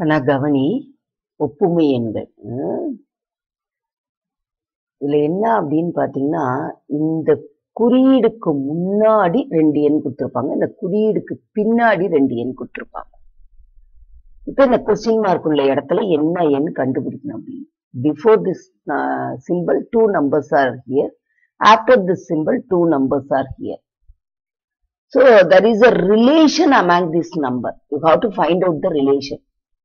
கண்ணா கவனி ஒப்புமை எண்கள் ம். இதுல என்ன அப்படின்னு பாத்தீங்கன்னா இந்த குறியீடுக்கு முன்னாடி ரெண்டு எண் கொடுத்திருப்பாங்க இந்த குறியீடுக்கு பின்னாடி ரெண்டு எண் கொடுத்திருப்பாங்க இப்ப இந்த கொஸ்டின் மார்க் உள்ள இடத்துல என்ன எண் கண்டுபிடிக்கணும் அப்படின்னு before this simple two numbers are here after this simple two numbers are here So there is a relation among this number. You have to find out the relation.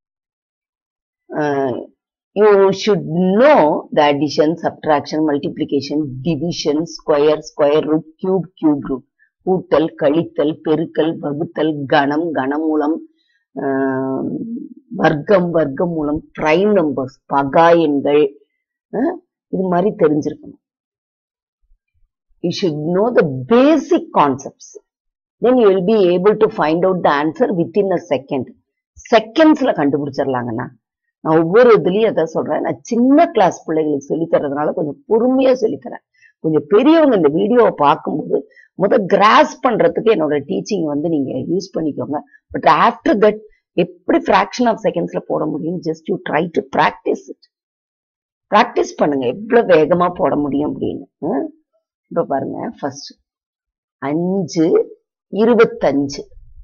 Uh, you should know the addition, subtraction, multiplication, division, square, square root, cube, cube root, கூட்டல் கழித்தல் பெருக்கல் வகுத்தல் கணம் கனமூலம் ஆஹ், வர்க்கம் வர்க்கமூலம் prime numbers பகா எண்கள் ஆஹ், இது மாதிரி தெரிஞ்சிருக்கணும் you should know the basic concepts then you will be able to find out the answer within a second செகண்ட்ஸ்ல கண்டுபிடிச்சிடலாங்கண்ணா நான் ஒவ்வொரு இதுலயும் அதான் சொல்றேன் நான் சின்ன கிளாஸ் பிள்ளைகளுக்கு சொல்லி தர்றதுனால கொஞ்சம் பொறுமையா சொல்லி தரேன் கொஞ்சம் பெரியவங்க இந்த வீடியோவை பார்க்கும்போது முத கிராஸ் பண்றதுக்கு என்னோட டீச்சிங் வந்து நீங்க யூஸ் பண்ணிக்கோங்க பட் ஆஃப்டர் தட் எப்படி ஃபிராக்ஷன் ஆஃப் செகண்ட்ஸ்ல போட முடியும் just you try to practice it practice பண்ணுங்க எவ்வளவு வேகமா போட முடியும் அப்படின்னு ம்? இப்ப பாருங்க ஃபர்ஸ்ட் அஞ்சு இருபத்தஞ்சு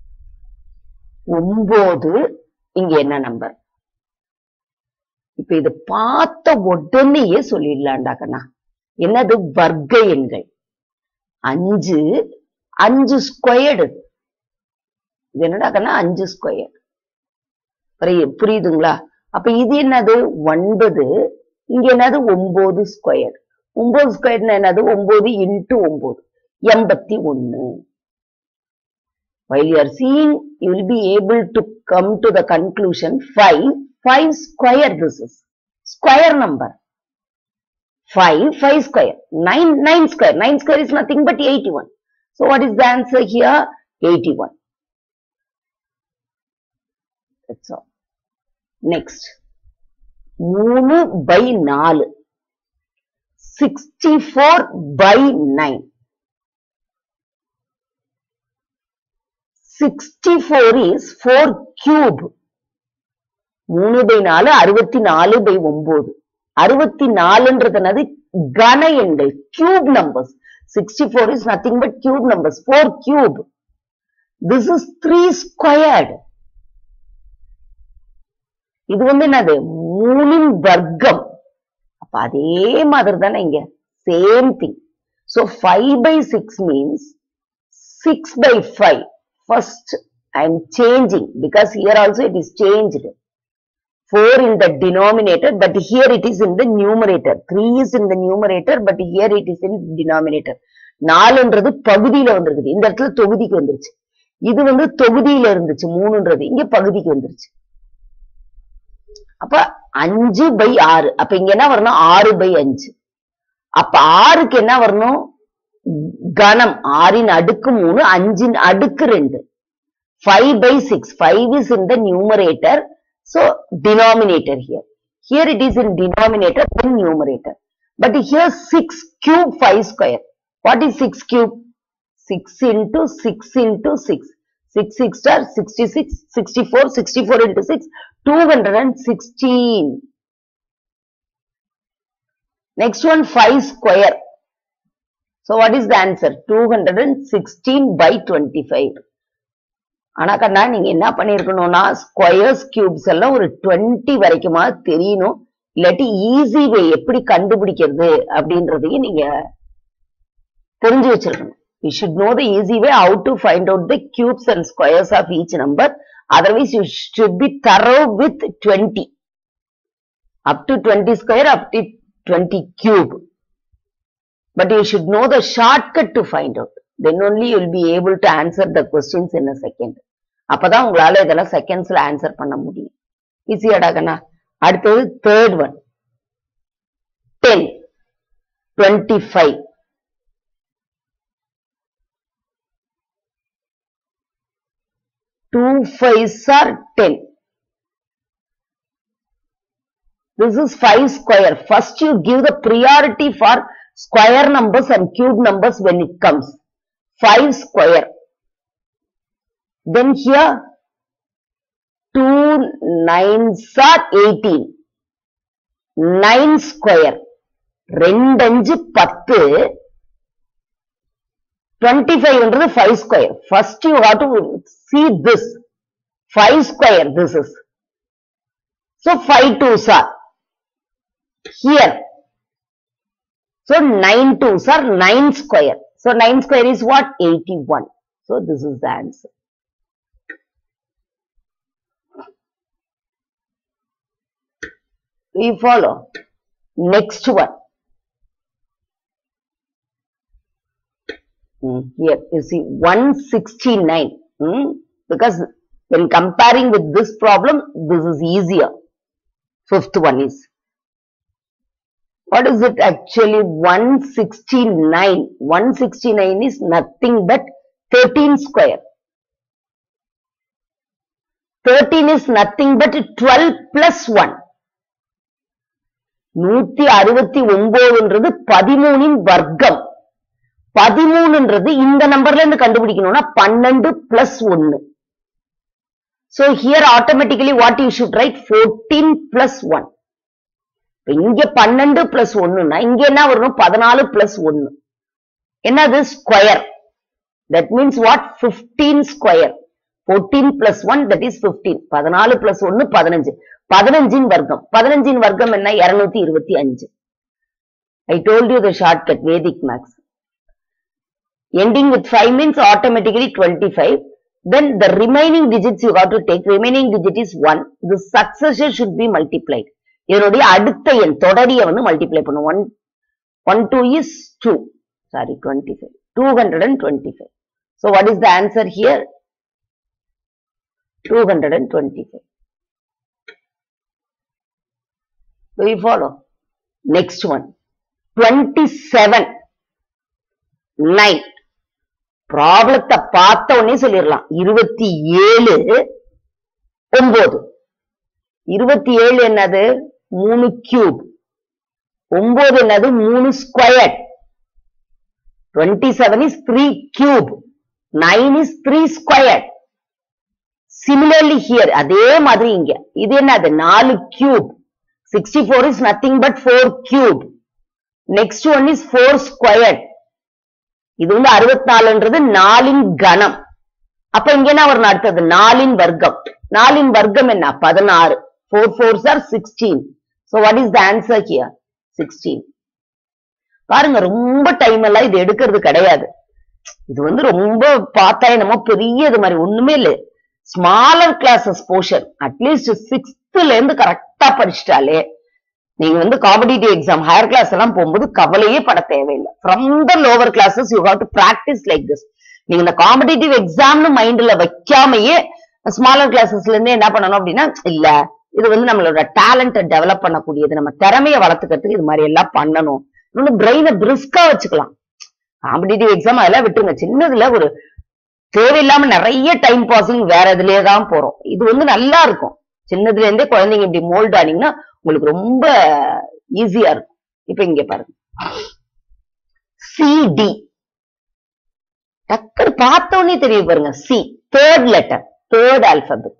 ஒன்பது இங்க என்ன நம்பர் இப்ப இது பார்த்த உடனேயே சொல்லிடலாண்டாக்கண்ணா என்னது வர்க்க எண்கள் அஞ்சு அஞ்சு ஸ்கொயர்டு இது என்னடாக்கண்ணா அஞ்சு ஸ்கொயர் புரியுதுங்களா அப்ப இது என்னது ஒன்பது இங்க என்னது ஒன்பது ஸ்கொயர் ஒன்பது ஸ்கொயர்னா என்னது ஒன்பது இன்ட்டு ஒன்பது எண்பத்தி ஒன்னு while you are seeing you will be able to come to the conclusion 5 5 square this is square number 5 5 square 9 9 square 9 square is nothing but 81 so what is the answer here 81 that's all next 3 by 4 64 by 9 64 is 4 cube. மூணு by நாலு அறுபத்தி நாலு by ஒன்பது அறுபத்தி நாலுன்றது என்னது கன எண்கள் cube numbers sixty four is nothing but cube numbers four cube this is three squared இது வந்து என்னது மூணின் வர்க்கம் அப்ப அதே மாதிரி தானே இங்க same thing so five by six means six by five first I am changing because here also it is changed. 4 in the denominator but here it is in the numerator. 3 is in the numerator but here it is in denominator. நாலுன்றது பகுதியில வந்திருக்குது இந்த இடத்துல தொகுதிக்கு வந்துருச்சு இது வந்து தொகுதியில இருந்துச்சு மூணுன்றது இங்க பகுதிக்கு வந்துருச்சு அப்ப அஞ்சு பை ஆறு அப்ப இங்க என்ன வரணும் ஆறு பை அஞ்சு அப்ப ஆறுக்கு என்ன வரணும் கணம் ஆறின் அடுக்கு மூணு அஞ்சின் அடுக்கு ரெண்டு five by six five is in the numerator so denominator here here it is in denominator then numerator but here six cube five square what is six cube six into six into six six six star sixty six sixty four sixty four into six two hundred and sixteen next one five square So what is the answer? 216 by 25. ஆனா கண்ணா நீங்க என்ன பண்ணிருக்கணும்னா squares cubes எல்லாம் ஒரு 20 வரைக்குமா தெரியணும் இல்லாட்டி easy way எப்படி கண்டுபிடிக்கிறது அப்படின்றதையும் நீங்க தெரிஞ்சு வச்சிருக்கணும் you should know the easy way how to find out the cubes and squares of each number otherwise you should be thorough with 20 up to 20 square up to 20 cube but you should know the shortcut to find out. Then only you will be able to answer the questions in a second. அப்பதான் உங்களால இதெல்லாம் செகண்ட்ஸ்ல answer பண்ண முடியும் ஈஸியாடா கண்ணா அடுத்தது third one ten twenty five two five are ten This is 5 square. First you give the priority for square numbers and cube numbers when it comes. 5 square. Then here two nines are eighteen nine square ரெண்டு அஞ்சு பத்து twenty ஃபைவ்ன்றது five square first you have to see this five square this is so five twos are here so nine twos are nine square so nine square is what eighty one so this is the answer we follow next one Hmm, here you see 169 hmm, because when comparing with this problem this is easier fifth one is what is it actually 169 169 is nothing but 13 square 13 is nothing but 12 plus 1 நூத்தி அறுபத்தி ஒன்பதுன்றது பதிமூணின் வர்க்கம் பதிமூணுன்றது இந்த நம்பர்ல இருந்து கண்டுபிடிக்கணும்னா பன்னெண்டு plus ஒன்னு so here automatically what you should write fourteen plus one இங்க பன்னெண்டு பிளஸ் ஒன்னுன்னா இங்க என்ன வரணும் பதினாலு பிளஸ் ஒன்னு என்னது square that means what fifteen square fourteen plus one that is fifteen பதினாலு பிளஸ் ஒன்னு பதினஞ்சு பதினஞ்சின் வர்க்கம் பதினஞ்சின் வர்க்கம் என்ன இருநூத்தி இருபத்தி அஞ்சு I told you the short cut Vedic maths ending with 5 means automatically 25 then the remaining digits you got to take remaining digit is 1 the successor should be multiplied இதனுடைய அடுத்த எண் தொடரிய வந்து மல்டிப்ளை பண்ணும் one one two is two sorry twenty five two hundred and twenty five so what is the answer here two hundred and twenty five Do you follow? Next one. 27. 9. ப்ராப்ளத்தை பார்த்த உடனே சொல்லிடலாம் இருபத்தி ஏழு ஒன்பது இருபத்தி ஏழு என்னது மூணு கியூப் ஒன்பது என்னது மூணு square twenty seven is three cube nine is three square similarly here அதே மாதிரி இங்க இது என்னது நாலு cube sixty four is nothing but four cube next one is four square இது வந்து அறுபத்தி நாலுன்றது நாலின் கணம் அப்ப இங்க என்ன வரும் அடுத்தது நாலின் வர்க்கம் நாலின் வர்க்கம் என்ன பதினாறு four fours are sixteen so what is the answer here sixteen பாருங்க ரொம்ப டைம் எல்லாம் இது எடுக்கிறது கிடையாது இது வந்து ரொம்ப பார்த்தா என்னமோ பெரிய இது மாதிரி ஒண்ணுமே இல்லை ஸ்மாலர் கிளாஸஸ் போர்ஷன் அட்லீஸ்ட் சிக்ஸ்த்ல இருந்து கரெக்டா படிச்சிட்டாலே நீங்க வந்து காம்படிட்டிவ் எக்ஸாம் ஹையர் கிளாஸ் எல்லாம் போகும்போது கவலையே பட தேவையில்லை from the lower classes you have to practice like this நீங்க இந்த காம்படிட்டிவ் எக்ஸாம்னு மைண்ட்ல வைக்காமயே ஸ்மாலர் கிளாஸஸ்ல இருந்து என்ன பண்ணணும் அப்படின்னா இல்ல இது வந்து நம்மளோட டேலண்ட்டை டெவலப் பண்ணக்கூடியது நம்ம திறமையை வளர்த்துக்கிறதுக்கு இது மாதிரி எல்லாம் பண்ணணும் இன்னொன்னு பிரெயினை பிரிஸ்கா வச்சுக்கலாம் காம்படிட்டிவ் எக்ஸாம் அதெல்லாம் விட்டுருங்க சின்னதுல ஒரு தேவையில்லாம நிறைய டைம் பாசிங் வேற இதுலயே தான் போறோம் இது வந்து நல்லா இருக்கும் சின்னதுல இருந்தே குழந்தைங்க இப்படி மோல்ட் ஆனீங்கன்னா உங்களுக்கு ரொம்ப ஈஸியா இருக்கும் இப்ப இங்க பாருங்க சிடி டக்குனு பார்த்த உடனே தெரியும் பாருங்க C third letter third alphabet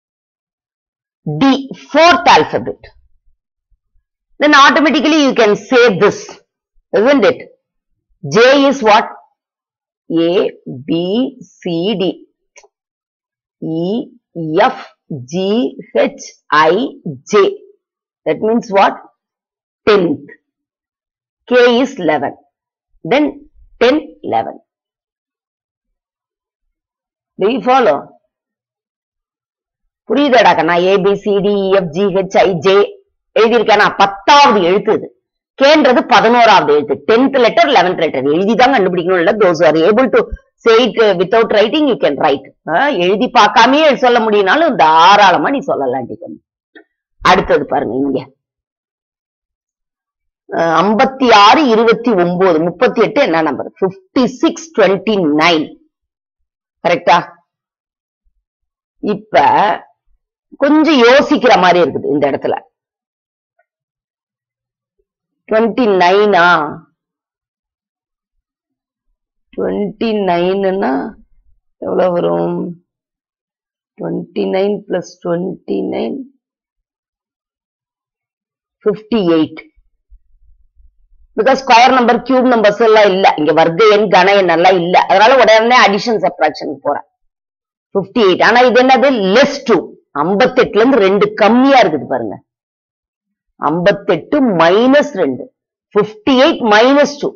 D fourth alphabet then automatically you can say this isn't it j is what a b c d e f g h i j that means what 10th k is 11 then 10 11 do you follow புரியுதாடா கண்ணா A B C D F G H I J எழுதியிருக்கேனா பத்தாவது எழுத்து இது கேன்றது பதினோராவது எழுத்து tenth letter eleventh letter எழுதிதான் கண்டுபிடிக்கணும் இல்ல those are able to say it without writing you can write எழுதி பார்க்காமே சொல்ல முடியும்னாலும் தாராளமா நீ சொல்லலாம் டிக்கன் அடுத்தது பாருங்க இங்க ஐம்பத்தி ஆறு இருபத்தி ஒன்பது முப்பத்தி எட்டு என்ன number fifty six twenty nine கரெக்டா இப்ப கொஞ்சம் யோசிக்கிற மாதிரி இருக்குது இந்த இடத்துல டுவெண்ட்டி நைனா டுவெண்ட்டி நைனுன்னா எவ்வளவு வரும் twenty nine plus twenty nine fifty eight because square number cube numbers எல்லாம் இல்ல இங்க வர்க்க எண் கன எண் எல்லாம் இல்ல அதனால உடனே அடிஷன் சப்ராக்ஷன் போறேன் ஃபிஃப்டி எயிட் ஆனா இது என்னது லெஸ் டூ ஐம்பத்தெட்டுல இருந்து ரெண்டு கம்மியா இருக்குது பாருங்க ஐம்பத்தெட்டு மைனஸ் ரெண்டு ஃபிஃப்டி எயிட் மைனஸ் டூ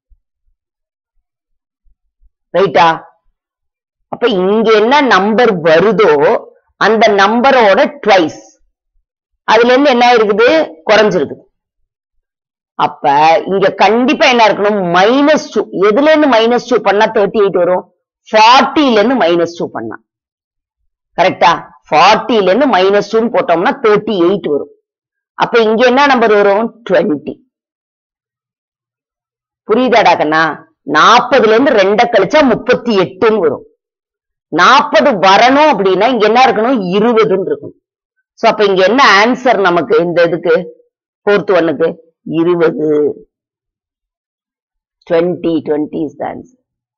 ரைட்டா அப்ப இங்க என்ன நம்பர் வருதோ அந்த நம்பரோட ட்வைஸ் அதுல இருந்து என்ன இருக்குது குறைஞ்சிருக்குது அப்ப இங்க கண்டிப்பா என்ன இருக்கணும் மைனஸ் டூ எதுல இருந்து மைனஸ் டூ பண்ணா தேர்ட்டி எயிட் வரும் ஃபார்ட்டில இருந்து மைனஸ் டூ பண்ணா கரெக்டா ஃபார்ட்டில இருந்து மைனஸ் டூன்னு போட்டோம்னா தேர்ட்டி எயிட் வரும் அப்ப இங்க என்ன நம்பர் வரும் டுவெண்ட்டி புரியுதாடா கண்ணா நாற்பதுல இருந்து ரெண்ட கழிச்சா முப்பத்தி எட்டுன்னு வரும் நாற்பது வரணும் அப்படின்னா இங்க என்ன இருக்கணும் இருபதுன்னு இருக்கணும் சோ அப்ப இங்க என்ன ஆன்சர் நமக்கு இந்த இதுக்கு ஃபோர்த் ஒன்னுக்கு இருபது twenty twenty is the answer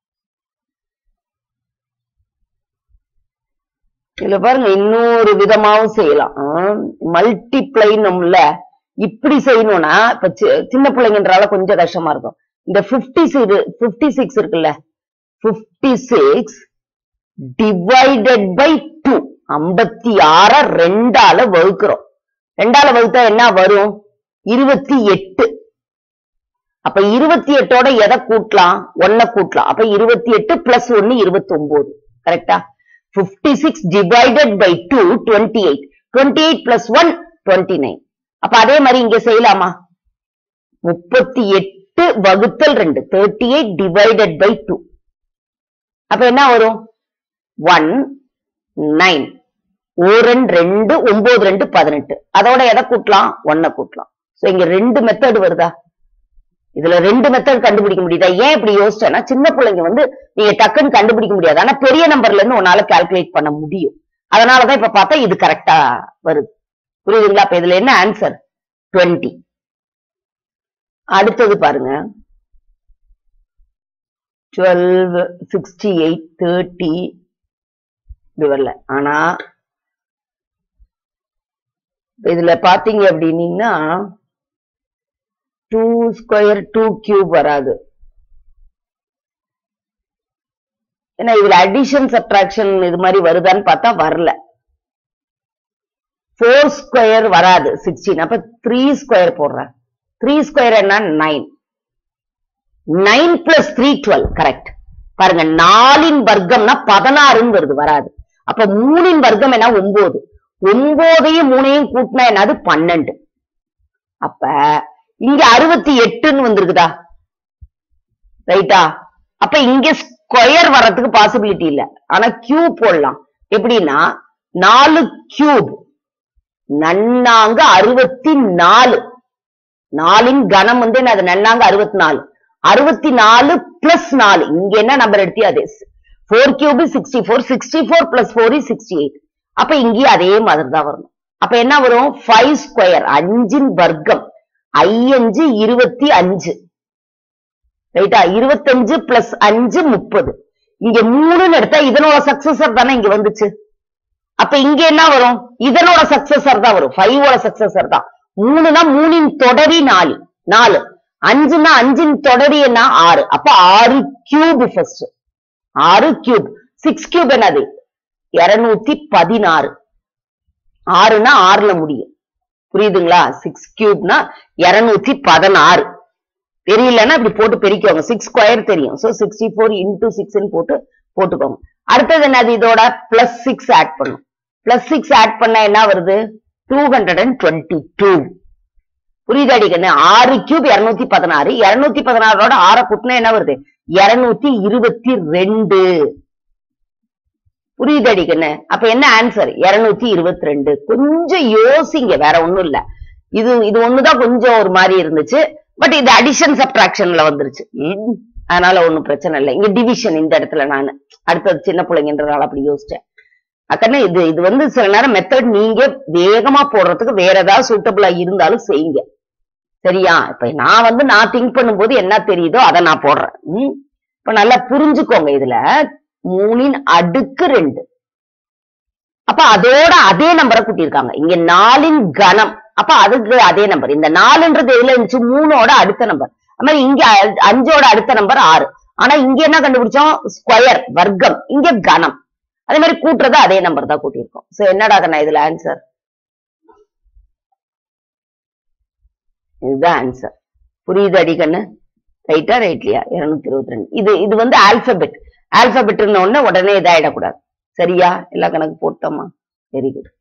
இதுல பாருங்க இன்னொரு விதமாவும் செய்யலாம் மல்டிப்ளை நம்மள இப்படி செய்யணும்னா இப்ப சி- சின்ன பிள்ளைங்கன்றால கொஞ்சம் கஷ்டமா இருக்கும் இந்த பிப்டி பிப்டி சிக்ஸ் இருக்குல்ல fifty six divided by two ஐம்பத்தி ஆற ரெண்டால வகுக்கிறோம் ரெண்டால வகுத்தா என்ன வரும் இருபத்தி எட்டு அப்ப இருபத்தி எட்டோட எதை கூட்டலாம் ஒன்ன கூட்டலாம் அப்ப இருபத்தி எட்டு பிளஸ் ஒன்னு இருபத்தி ஒன்பது கரெக்டா fifty six divided by two twenty eight twenty eight plus one twenty nine அப்ப அதே மாதிரி இங்க செய்யலாமா முப்பத்தி எட்டு வகுத்தல் ரெண்டு thirty eight divided by two அப்ப என்ன வரும் ஒன் நைன் ஓரன் ரெண்டு ஒன்பது ரெண்டு பதினெட்டு அதோட எதை கூட்டலாம் ஒன்ன கூட்டலாம் சோ இங்க ரெண்டு மெத்தட் வருதா இதுல ரெண்டு மெத்தட் கண்டுபிடிக்க முடியுதா ஏன் இப்படி யோசிச்சேன்னா சின்ன பிள்ளைங்க வந்து நீங்க டக்குன்னு கண்டுபிடிக்க முடியாது ஆனா பெரிய நம்பர்ல இருந்து உன்னால கால்குலேட் பண்ண முடியும் அதனாலதான் இப்ப பார்த்தா இது கரெக்டா வருது புரியுதுங்களா அப்ப இதுல என்ன ஆன்சர் டுவெண்ட்டி அடுத்தது பாருங்க டுவெல் சிக்ஸ்டி எயிட் தேர்ட்டி இது வரல ஆனா இதுல பாத்தீங்க அப்படின்னீங்கன்னா டூ ஸ்கொயர் டூ கியூப் வராது ஏன்னா இதுல அடிஷன் சப்ட்ராக்ஷன் இது மாதிரி வருதான்னு பார்த்தா வரல ஃபோர் ஸ்கொயர் வராது சிக்ஸ்டீன் அப்ப த்ரீ ஸ்கொயர் போடுறேன் த்ரீ ஸ்கொயர் என்ன nine nine plus three twelve correct பாருங்க நாலின் வர்க்கம்னா பதினாறுன்னு வருது வராது அப்ப மூணின் வர்க்கம் என்ன ஒன்பது ஒன்பதையும் மூணையும் கூட்டினா என்னது பன்னெண்டு அப்ப இங்க அறுபத்தி எட்டுன்னு வந்திருக்குதா ரைட்டா அப்ப இங்க ஸ்கொயர் வர்றதுக்கு பாசிபிலிட்டி இல்ல ஆனா கியூப் போடலாம் எப்படின்னா நாலு கியூப் நன்னாங்க அறுபத்தி நாலு நாலின் கணம் வந்து என்ன அது நன்னாங்க அறுபத்தி நாலு அறுபத்தி நாலு பிளஸ் நாலு இங்க என்ன நம்பர் எடுத்தியோ அதே four cube sixty four sixty four plus four sixty eight அப்ப இங்கேயும் அதே மாதிரி தான் வரணும் அப்ப என்ன வரும் ஃபைவ் ஸ்கொயர் அஞ்சின் வர்க்கம் ஐயஞ்சு இருபத்தி அஞ்சு ரைட்டா இருபத்தஞ்சு பிளஸ் அஞ்சு முப்பது இங்க மூணுன்னு எடுத்தா இதனோட சக்சஸர் தானே இங்க வந்துச்சு அப்ப இங்க என்ன வரும் இதனோட சக்சஸர் தான் வரும் ஃபைவோட சக்சஸர் தான் மூணுனா மூணின் தொடரி நாலு நாலு அஞ்சுனா அஞ்சின் தொடரி என்ன ஆறு அப்ப ஆறு கியூப் ஃபர்ஸ்ட் ஆறு கியூப் சிக்ஸ் கியூப் என்னது இருநூத்தி பதினாறு ஆறுனா ஆறுல முடியும் புரியுதுங்களா சிக்ஸ் கியூப்னா இருநூத்தி பதினாறு தெரியலன்னா இப்படி போட்டு பெருக்கிக்கோங்க சிக்ஸ் ஸ்கொயர் தெரியும் சோ சிக்ஸ்டி ஃபோர் இன்டூ சிக்ஸ்ன்னு போட்டு போட்டுக்கோங்க அடுத்தது என்னது இதோட பிளஸ் சிக்ஸ் ஆட் பண்ணும் பிளஸ் சிக்ஸ் ஆட் பண்ணா என்ன வருது two hundred and twenty two புரியுதாடி கண்ணு ஆறு கியூப் இருநூத்தி பதினாறு இருநூத்தி பதினாறோட ஆற கூட்டினா என்ன வருது இருநூத்தி இருபத்தி ரெண்டு புரியுதாடி கண்ணு அப்ப என்ன ஆன்சர் இருநூத்தி இருபத்தி ரெண்டு கொஞ்சம் யோசிங்க வேற ஒண்ணும் இல்ல இது இது ஒண்ணுதான் கொஞ்சம் ஒரு மாதிரி இருந்துச்சு பட் இது அடிஷன் சப்ட்ராக்ஷன்ல வந்துருச்சு ம், அதனால ஒண்ணும் பிரச்சனை இல்லை இங்க டிவிஷன் இந்த இடத்துல நான் அடுத்தது சின்ன பிள்ளைங்கன்றதால அப்படி யோசிச்சேன் அக்கண்ணே இது இது வந்து சில நேரம் மெத்தட் நீங்க வேகமா போடுறதுக்கு வேற ஏதாவது சூட்டபிளா இருந்தாலும் செய்யுங்க சரியா இப்ப நான் வந்து நான் திங்க் பண்ணும்போது என்ன தெரியுதோ அதை நான் போடுறேன் ம்? இப்ப நல்லா புரிஞ்சுக்கோங்க இதுல மூணின் அடுக்கு ரெண்டு அப்ப அதோட அதே நம்பரை கூட்டியிருக்காங்க இங்க நாலின் கணம் அப்ப அதுக்கு அதே நம்பர் இந்த நாலுன்றது எதுல இருந்துச்சு மூணோட அடுத்த நம்பர் அது மாதிரி இங்க அ- அஞ்சோட அடுத்த நம்பர் ஆறு ஆனா இங்க என்ன கண்டுபிடிச்சோம் ஸ்கொயர் வர்க்கம் இங்க கணம் அதே மாதிரி கூட்டுறது அதே நம்பர் தான் கூட்டியிருக்கோம் சோ என்னடா கண்ணா இதுல ஆன்சர் இதுதான் ஆன்சர் புரியுது அடி கண்ணு ரைட்டா ரைட்லியா இருநூத்தி இருபத்தி ரெண்டு இது இது வந்து ஆல்பபெட் ஆல்பபெட்னு உடனே உடனே இதாயிடக்கூடாது சரியா எல்லா கணக்கு போட்டோமா வெரி குட்